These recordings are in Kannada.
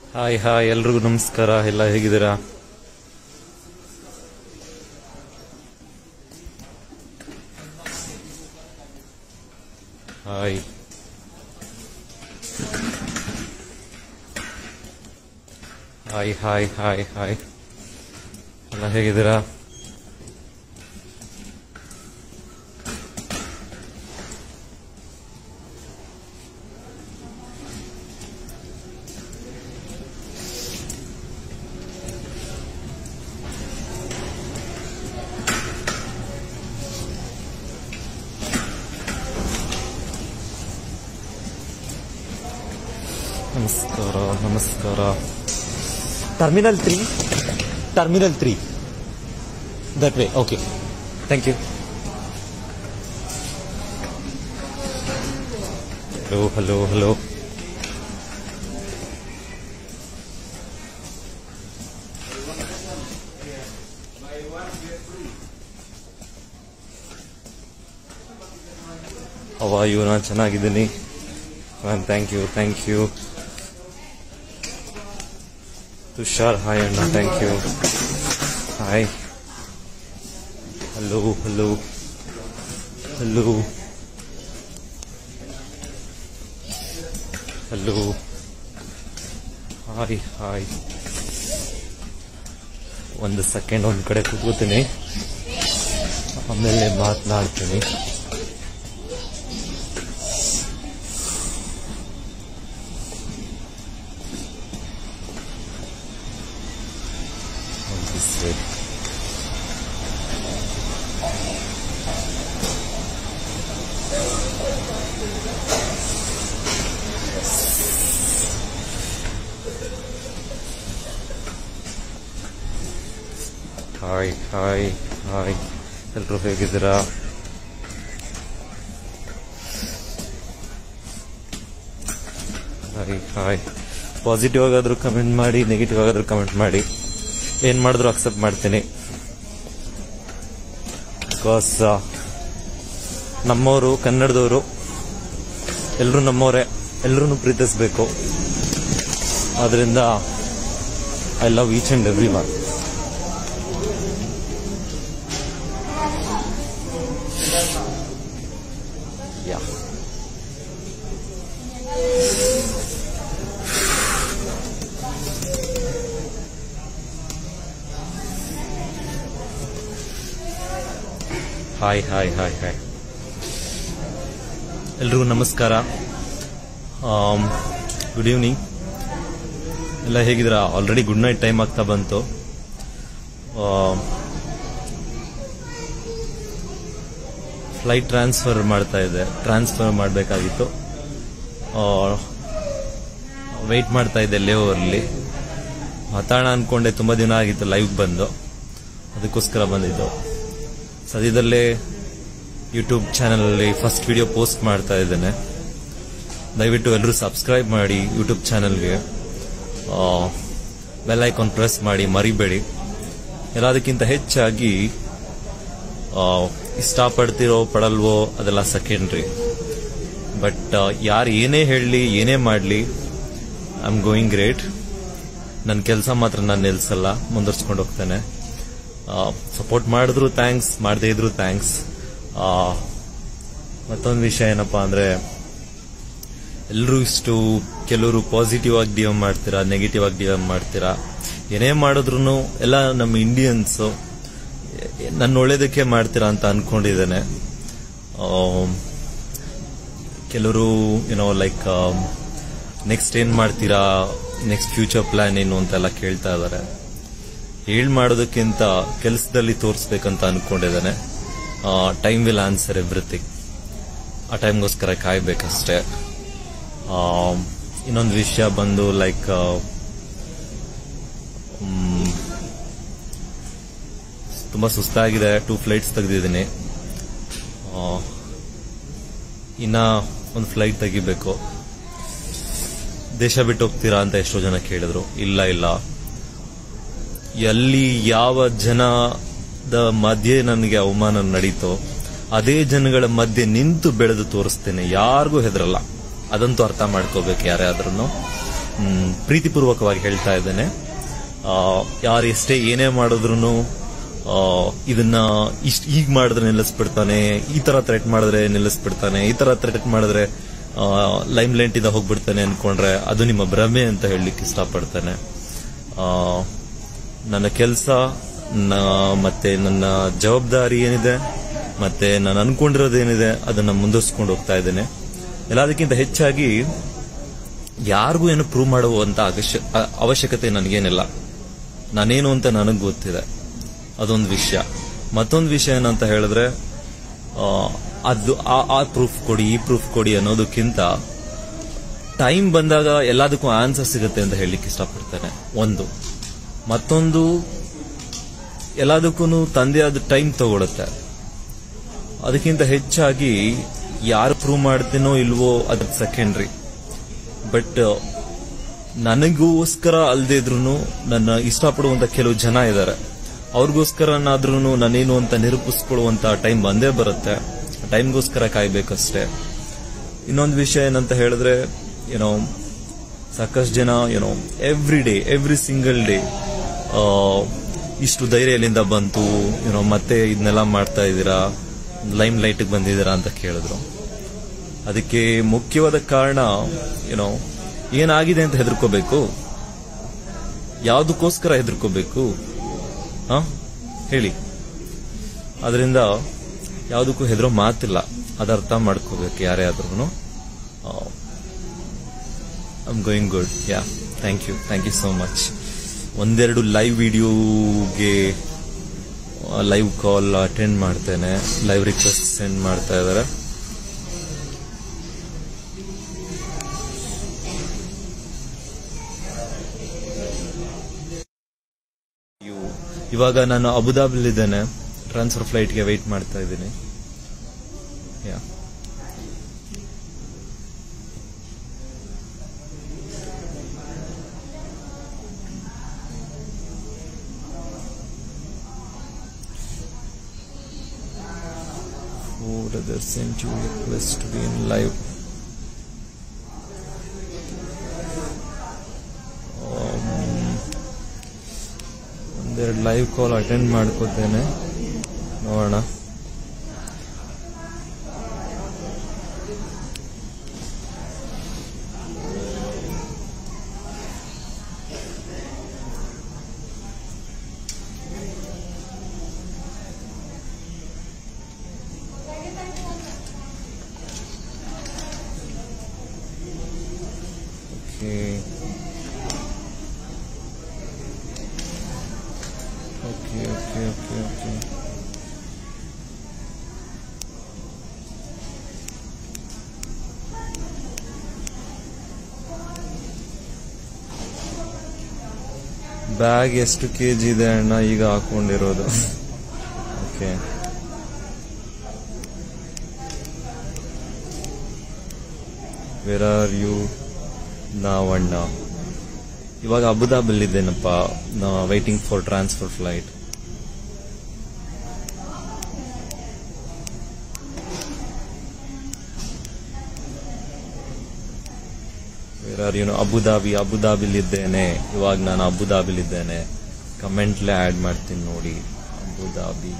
ಹಾಯ್ ಹಾಯ್ ಎಲ್ರಿಗೂ ನಮಸ್ಕಾರ ಎಲ್ಲ ಹೇಗಿದ್ದೀರಾ hi hi hi hi hi ಎಲ್ಲ ಹೇಗಿದ್ದೀರಾ ನಮಸ್ಕಾರ ನಮಸ್ಕಾರ terminal three terminal three that way okay thank you hello hello hello how are you ನಾನು ಚೆನ್ನಾಗಿದ್ದೀನಿ ma'am thank you thank you Tushar hi ಅಣ್ಣ thank you hi hello hello hello hello hi hi ಒಂದು ಸೆಕೆಂಡ್ ಒಂದು ಕಡೆ ಕೂತ್ಕೋತೀನಿ ಆಮೇಲೆ ಮಾತನಾಡ್ತೀನಿ This way. Hi hi hi ಎಲ್ಲರೂ ಹೇಗಿದ್ದೀರಾ ಹಾಯ್ ಹಾಯ್ ಪಾಸಿಟಿವ್ ಆಗಾದ್ರೂ ಕಮೆಂಟ್ ಮಾಡಿ ನೆಗೆಟಿವ್ ಆಗಾದ್ರೂ ಕಮೆಂಟ್ ಮಾಡಿ ಏನ್ ಮಾಡಿದ್ರು ಅಕ್ಸೆಪ್ಟ್ ಮಾಡ್ತೀನಿ ಬಿಕಾಸ್ ನಮ್ಮವರು ಕನ್ನಡದವರು ಎಲ್ಲರೂ ನಮ್ಮವರೇ ಎಲ್ಲರೂ ಪ್ರೀತಿಸ್ಬೇಕು ಆದ್ರಿಂದ I love each and every one yeah hi hi hi hi ಎಲ್ರಿಗೂ ನಮಸ್ಕಾರ ಗುಡ್ ಈವ್ನಿಂಗ್ ಎಲ್ಲ ಹೇಗಿದ್ದೀರಾ ಆಲ್ರೆಡಿ ಗುಡ್ ನೈಟ್ ಟೈಮ್ ಆಗ್ತಾ ಬಂತು ಫ್ಲೈಟ್ ಟ್ರಾನ್ಸ್ಫರ್ ಮಾಡ್ತಾ ಇದೆ ಟ್ರಾನ್ಸ್ಫರ್ ಮಾಡಬೇಕಾಗಿತ್ತು ವೆಯ್ಟ್ ಮಾಡ್ತಾ ಇದ್ದೆ ಲೇವರ್ಲಿ ಮಾತಾಡೋಣ ಅನ್ಕೊಂಡೆ ತುಂಬಾ ದಿನ ಆಗಿತ್ತು ಲೈವ್ ಬಂದು ಅದಕ್ಕೋಸ್ಕರ ಬಂದಿದ್ದು ಸದ್ಯದಲ್ಲೇ ಯೂಟ್ಯೂಬ್ ಚಾನಲಲ್ಲಿ ಫಸ್ಟ್ ವಿಡಿಯೋ ಪೋಸ್ಟ್ ಮಾಡ್ತಾ ಇದ್ದೇನೆ ದಯವಿಟ್ಟು ಎಲ್ಲರೂ ಸಬ್ಸ್ಕ್ರೈಬ್ ಮಾಡಿ ಯೂಟ್ಯೂಬ್ ಚಾನಲ್ಗೆ ಬೆಲ್ ಐಕಾನ್ ಪ್ರೆಸ್ ಮಾಡಿ ಮರಿಬೇಡಿ ಎಲ್ಲದಕ್ಕಿಂತ ಹೆಚ್ಚಾಗಿ ಆ, ಇಷ್ಟಪಡ್ತಿರೋ ಪಡಲ್ವೋ ಅದೆಲ್ಲ ಸೆಕೆಂಡ್ರಿ ಬಟ್ ಯಾರು ಏನೇ ಹೇಳಲಿ ಏನೇ ಮಾಡಲಿ ಐ ಆಮ್ ಗೋಯಿಂಗ್ ಗ್ರೇಟ್ ನನ್ನ ಕೆಲಸ ಮಾತ್ರ ನಾನು ನಿಲ್ಸಲ್ಲ ಮುಂದುವರ್ಸ್ಕೊಂಡು ಹೋಗ್ತೇನೆ ಸಪೋರ್ಟ್ ಮಾಡಿದ್ರು ಥ್ಯಾಂಕ್ಸ್ ಮಾಡದೇ ಇದ್ರು ಥ್ಯಾಂಕ್ಸ್ ಮತ್ತೊಂದು ವಿಷಯ ಏನಪ್ಪಾ ಅಂದ್ರೆ ಎಲ್ಲರೂ ಇಷ್ಟು ಕೆಲವರು ಪಾಸಿಟಿವ್ ಆಗಿ ಡಿಎಂ ಮಾಡ್ತೀರಾ ನೆಗೆಟಿವ್ ಆಗಿ ಡಿಎಂ ಮಾಡ್ತೀರಾ ಏನೇ ಮಾಡಿದ್ರು ಎಲ್ಲ ನಮ್ಮ ಇಂಡಿಯನ್ಸ್ ನನ್ನ ಒಳ್ಳೇದಕ್ಕೆ ಮಾಡ್ತೀರಾ ಅಂತ ಅನ್ಕೊಂಡಿದ್ದೇನೆ ಕೆಲವರು ಏನೋ ಲೈಕ್ ನೆಕ್ಸ್ಟ್ ಏನ್ ಮಾಡ್ತೀರಾ ನೆಕ್ಸ್ಟ್ ಫ್ಯೂಚರ್ ಪ್ಲಾನ್ ಏನು ಅಂತೆಲ್ಲ ಕೇಳ್ತಾ ಇದ್ದಾರೆ ಹೇಳ್ ಮಾಡೋದಕ್ಕಿಂತ ಕೆಲಸದಲ್ಲಿ ತೋರಿಸ್ಬೇಕಂತ ಅನ್ಕೊಂಡಿದ್ದೇನೆ ಟೈಮ್ ವಿಲ್ ಆನ್ಸರ್ ಎವ್ರಿಥಿಂಗ್ ಆ ಟೈಮ್ಗೋಸ್ಕರ ಕಾಯ್ಬೇಕಷ್ಟೇ ಇನ್ನೊಂದು ವಿಷಯ ಬಂದು ಲೈಕ್ ತುಂಬಾ ಸುಸ್ತಾಗಿದೆ ಟೂ ಫ್ಲೈಟ್ಸ್ ತೆಗೆದಿದ್ದೀನಿ ಇನ್ನ ಒಂದು ಫ್ಲೈಟ್ ತೆಗಿಬೇಕು ದೇಶ ಬಿಟ್ಟು ಹೋಗ್ತೀರಾ ಅಂತ ಎಷ್ಟೋ ಜನ ಕೇಳಿದ್ರು ಇಲ್ಲ ಇಲ್ಲ ಎಲ್ಲಿ ಯಾವ ಜನದ ಮಧ್ಯೆ ನನಗೆ ಅವಮಾನ ನಡೀತೋ ಅದೇ ಜನಗಳ ಮಧ್ಯೆ ನಿಂತು ಬೆಳೆದು ತೋರಿಸ್ತೇನೆ ಯಾರಿಗೂ ಹೆದರಲ್ಲ ಅದಂತೂ ಅರ್ಥ ಮಾಡ್ಕೋಬೇಕು ಯಾರೇ ಆದ್ರೂ ಮ್, ಪ್ರೀತಿಪೂರ್ವಕವಾಗಿ ಹೇಳ್ತಾ ಇದ್ದೇನೆ ಆ, ಯಾರು ಎಷ್ಟೇ ಏನೇ ಮಾಡಿದ್ರು ಇದನ್ನ ಇಷ್ಟ ಈಗ ಮಾಡಿದ್ರೆ ನಿಲ್ಲಿಸ್ಬಿಡ್ತಾನೆ ಈ ತರ ಥ್ರೆಟ್ ಮಾಡಿದ್ರೆ ನಿಲ್ಲಿಸ್ಬಿಡ್ತಾನೆ ಈ ತರ ಥ್ರೆಟ್ ಮಾಡಿದ್ರೆ ಲೈಮ್ ಲೈಟ್ ಇಂದ ಹೋಗ್ಬಿಡ್ತಾನೆ ಅನ್ಕೊಂಡ್ರೆ ಅದು ನಿಮ್ಮ ಭ್ರಮೆ ಅಂತ ಹೇಳಲಿಕ್ಕೆ ಇಷ್ಟಪಡ್ತೇನೆ ಆ, ನನ್ನ ಕೆಲಸ ಮತ್ತೆ ನನ್ನ ಜವಾಬ್ದಾರಿ ಏನಿದೆ ಮತ್ತೆ ನಾನು ಅನ್ಕೊಂಡಿರೋದೇನಿದೆ ಅದನ್ನ ಮುಂದುವರ್ಸ್ಕೊಂಡು ಹೋಗ್ತಾ ಇದ್ದೇನೆ ಎಲ್ಲದಕ್ಕಿಂತ ಹೆಚ್ಚಾಗಿ ಯಾರಿಗೂ ಏನು ಪ್ರೂವ್ ಮಾಡುವಂತ ಅವಶ್ಯ- ಅ- ಅವಶ್ಯಕತೆ ನನಗೇನಿಲ್ಲ ನಾನೇನು ಅಂತ ನನಗೆ ಗೊತ್ತಿದೆ ಅದೊಂದು ವಿಷಯ ಮತ್ತೊಂದು ವಿಷಯ ಏನಂತ ಹೇಳಿದ್ರೆ ಆ, ಅದು ಆ- ಆ ಪ್ರೂಫ್ ಕೊಡಿ ಈ ಪ್ರೂಫ್ ಕೊಡಿ ಅನ್ನೋದಕ್ಕಿಂತ ಟೈಮ್ ಬಂದಾಗ ಎಲ್ಲದಕ್ಕೂ ಆನ್ಸರ್ ಸಿಗುತ್ತೆ ಅಂತ ಹೇಳಲಿಕ್ಕೆ ಇಷ್ಟಪಡ್ತೇನೆ ಒಂದು ಮತ್ತೊಂದು ಎಲ್ಲದಕ್ಕೂ ತಂದೆ ಆದ ಟೈಮ್ ತಗೊಳುತ್ತೆ ಅದಕ್ಕಿಂತ ಹೆಚ್ಚಾಗಿ ಯಾರು ಪ್ರೂವ್ ಮಾಡ್ತೀನೋ ಇಲ್ವೋ ಅದ್ರ ಸೆಕೆಂಡ್ರಿ ಬಟ್ ನನಗೋಸ್ಕರ ಅಲ್ದೇ ಇದ್ರು ನನ್ನ ಇಷ್ಟಪಡುವಂತ ಕೆಲವು ಜನ ಇದ್ದಾರೆ ಅವ್ರಿಗೋಸ್ಕರನಾದ್ರೂ ನಾನೇನು ಅಂತ ನಿರೂಪಿಸ್ಕೊಳ್ಳುವಂತ ಟೈಮ್ ಬಂದೇ ಬರುತ್ತೆ ಟೈಮ್ಗೋಸ್ಕರ ಕಾಯ್ಬೇಕಷ್ಟೇ ಇನ್ನೊಂದು ವಿಷಯ ಏನಂತ ಹೇಳಿದ್ರೆ ಏನೋ ಸಾಕಷ್ಟು ಜನ ಏನೋ every day every single day ಇಷ್ಟು ಧೈರ್ಯ ಎಲ್ಲಿಂದ ಬಂತು ಏನೋ ಮತ್ತೆ ಇದನ್ನೆಲ್ಲ ಮಾಡ್ತಾ ಇದ್ದೀರಾ ಲೈಮ್ ಲೈಟ್ ಬಂದಿದ್ದೀರಾ ಅಂತ ಕೇಳಿದ್ರು ಅದಕ್ಕೆ ಮುಖ್ಯವಾದ ಕಾರಣ ಏನೋ ಏನಾಗಿದೆ ಅಂತ ಹೆದರ್ಕೋಬೇಕು ಯಾವುದಕ್ಕೋಸ್ಕರ ಹೆದರ್ಕೋಬೇಕು ಹ ಹೇಳಿ ಅದರಿಂದ ಯಾವುದಕ್ಕೂ ಹೆದರೋ ಮಾತಿಲ್ಲ ಅದ ಅರ್ಥ ಮಾಡ್ಕೋಬೇಕು ಯಾರೇ ಆದ್ರೂ I'm going good yeah thank you thank you so much ಒಂದೆರಡು ಲೈವ್ ವಿಡಿಯೋಗೆ ಲೈವ್ ಕಾಲ್ ಅಟೆಂಡ್ ಮಾಡ್ತೇನೆ ಲೈವ್ ರಿಕ್ವೆಸ್ಟ್ ಸೆಂಡ್ ಮಾಡ್ತಾ ಇದ್ದಾರೆ ಇವು- ಇವಾಗ ನಾನು ಅಬುದಾಬಿಲಿದ್ದೇನೆ ಟ್ರಾನ್ಸ್ಫರ್ ಫ್ಲೈಟ್ಗೆ ವೆಯ್ಟ್ ಮಾಡ್ತಾ ಇದ್ದೀನಿ yeah Who others sent you request to be in live? Um, ಒಂದೆರಡು ಲೈವ್ ಕಾಲ್ ಅಟೆಂಡ್ ಮಾಡ್ಕೋತೇನೆ ನೋಡೋಣ Okay. Okay, okay, okay, okay. Bag ಎಷ್ಟು ಕೆ ಜಿ ಇದೆ ಅಣ್ಣ ಈಗ ಹಾಕೊಂಡಿರೋದು ಓಕೆ ವೆರ್ ಆರ್ ಯು ನಾವಣ್ಣ ಇವಾಗ ಅಬುದಾಬಲ್ಲಿದ್ದೇನಪ್ಪ waiting for transfer flight where are you now Abu Dhabi ಅಬುದಾಬಿಲಿದ್ದೇನೆ ಇವಾಗ ನಾನು ಅಬುದಾಬಿಲಿದ್ದೇನೆ ಕಮೆಂಟ್ಲೆ ಆಡ್ ಮಾಡ್ತೀನಿ ನೋಡಿ ಅಬುದಾಬಿ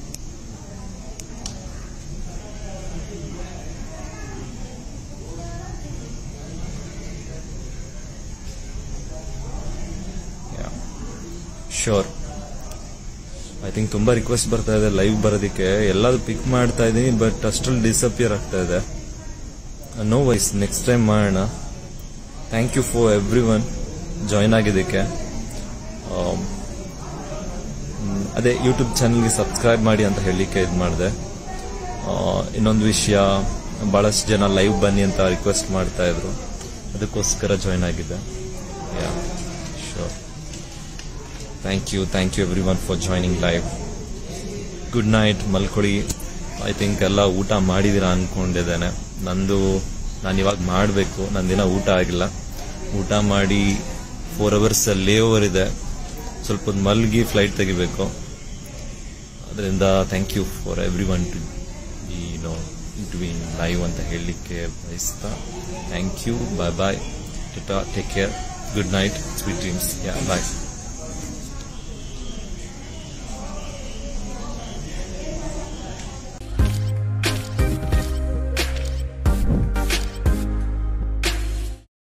ಶೋರ್ ಐ ಥಿಂಕ್ ತುಂಬಾ ರಿಕ್ವೆಸ್ಟ್ ಬರ್ತಾ ಇದೆ ಲೈವ್ ಬರೋದಕ್ಕೆ ಎಲ್ಲದು ಪಿಕ್ ಮಾಡ್ತಾ ಇದೀನಿ ಬಟ್ ಅಷ್ಟ್ರಲ್ಲಿ ಡಿಸಪಿಯರ್ ಆಗ್ತಾ ಇದೆ ನೋ ವೈಸ್ ನೆಕ್ಸ್ಟ್ ಟೈಮ್ ಮಾಡೋಣ thank you for everyone join ಆಗಿದ್ದಕ್ಕೆ ಆಮ್, ಮ್, ಅದೇ ಯೂಟ್ಯೂಬ್ ಚಾನಲ್ಗೆ ಸಬ್ಸ್ಕ್ರೈಬ್ ಮಾಡಿ ಅಂತ ಹೇಳಲಿಕ್ಕೆ ಇದು ಮಾಡಿದೆ ಇನ್ನೊಂದು ವಿಷಯ ಬಹಳಷ್ಟು ಜನ ಲೈವ್ ಬನ್ನಿ ಅಂತ ರಿಕ್ವೆಸ್ಟ್ ಮಾಡ್ತಾ ಇದ್ರು ಅದಕ್ಕೋಸ್ಕರ ಜಾಯ್ನ್ ಆಗಿದ್ದೆ yeah sure thank you thank you everyone for joining live good night ಮಲ್ಕೊಳ್ಳಿ ಐ ಥಿಂಕ್ ಎಲ್ಲ ಊಟ ಮಾಡಿದ್ದೀರಾ ಅನ್ಕೊಂಡಿದ್ದೇನೆ ನಂದು ನಾನು ಇವಾಗ ಮಾಡಬೇಕು ನಂದಿನ ಊಟ ಆಗಿಲ್ಲ ಊಟ ಮಾಡಿ ಫೋರ್ ಅವರ್ಸ್ ಲೇ ಓವರ್ ಇದೆ ಸ್ವಲ್ಪ ಹೊತ್ತು ಮಲ್ಗಿ ಫ್ಲೈಟ್ ತೆಗಿಬೇಕು ಅದರಿಂದ thank you for everyone to be no to be live ಅಂತ ಹೇಳಲಿಕ್ಕೆ ಬಯಸ್ತಾ thank you bye bye take care good night sweet dreams yeah bye